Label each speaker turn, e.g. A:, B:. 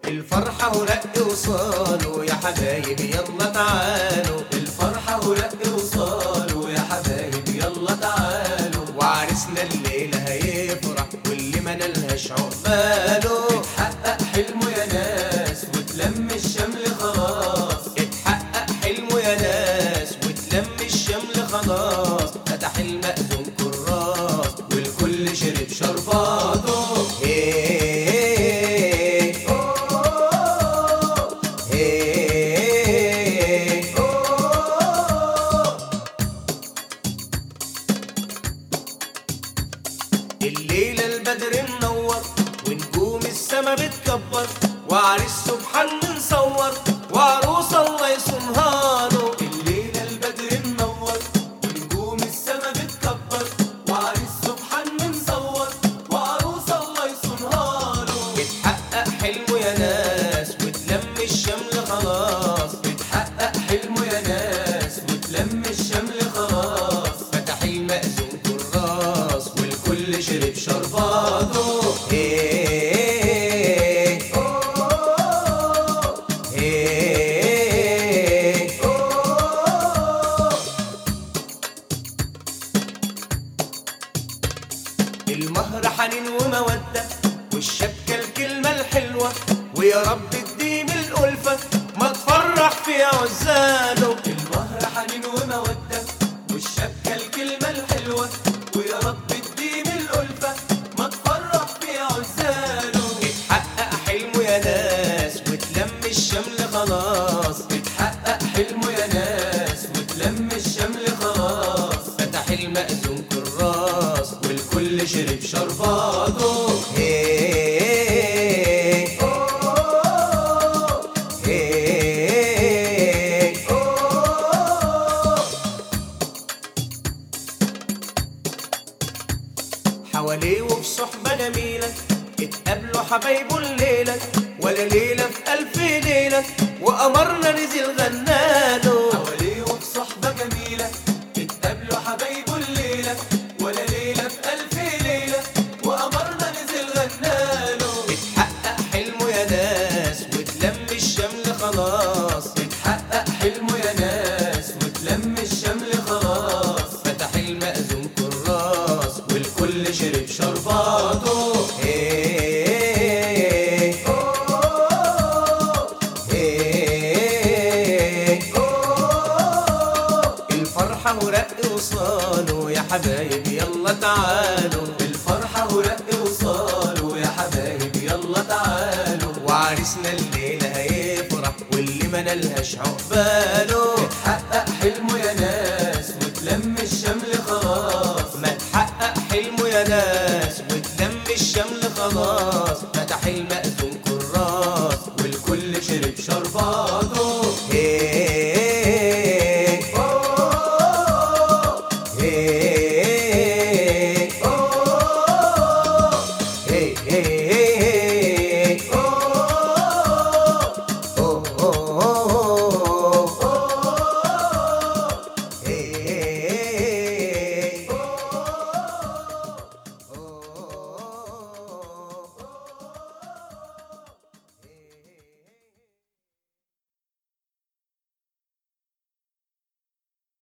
A: الفرحة ورق وصالوا يا حبايبي يلا تعالوا
B: الفرحة ورق وصالوا يا حبايب يلا تعالوا
A: وعرسنا الليلة هيفرح واللي ما نلهاش عقباله
B: حقق حلمه يا ناس وتلم الشمل خلاص
A: اتحقق حلمه يا ناس وتلم الشمل خلاص فتح المأذون كراس
B: والكل شرب شرباته
A: هيه هيه الليلة البدر منور ونجوم السما بتكبر وعريس سبحان منصور وعروس الله يصونها له
B: الليلة البدر منور ونجوم السما بتكبر وعريس سبحان منصور وعروس الله يصونها له
A: اتحقق حلمه يا ناس وتلم الشمل خلاص
B: اتحقق حلمه يا ناس وتلم الشمل خلاص
A: فتح المأذون كراس
B: والكل شرب شرباته
A: هيه هيه المهر حنين ومودة والشبكة الكلمة الحلوة ويا رب تديم الألفة ما تفرح في عزاله
B: المهر حنين ومودة والشبكة الكلمة الحلوة ويا رب تديم الألفة ما تفرح في عزاله
A: اتحقق حلمه يا ناس وتلم الشمل خلاص
B: اتحقق حلمه يا ناس وتلم الشمل خلاص
A: فتح المأذون كراس
B: والكل شرب شرباته
A: هيه هيه حواليه وفي صحبة جميلة اتقابلوا حبايبه الليلة ولا ليلة في ألف ليلة وقمرنا نزل غناله
B: حواليه وفي صحبة جميلة اتقابلوا حبايبه الليلة ولا ليلة في ألف ليلة وقمرنا نزل غناله
A: اتحقق حلمه يا ناس وتلم الشمل خلاص
B: اتحقق حلمه يا ناس وتلم الشمل خلاص
A: فتح المأذون كراس
B: والكل شرب شرباته
A: هيه هيه الفرحة ورق وصالوا يا حبايبي يلا تعالوا
B: الفرحة ورق وصالوا يا حبايب يلا تعالوا
A: وعرسنا الليلة هيفرح واللي ما نلهاش عقباله
B: اتحقق حلمه يا ناس وتلم الشمل خلاص
A: ما تحقق حلمه يا ناس وتلم الشمل خلاص فتح المأذون كراس
B: والكل شرب شربات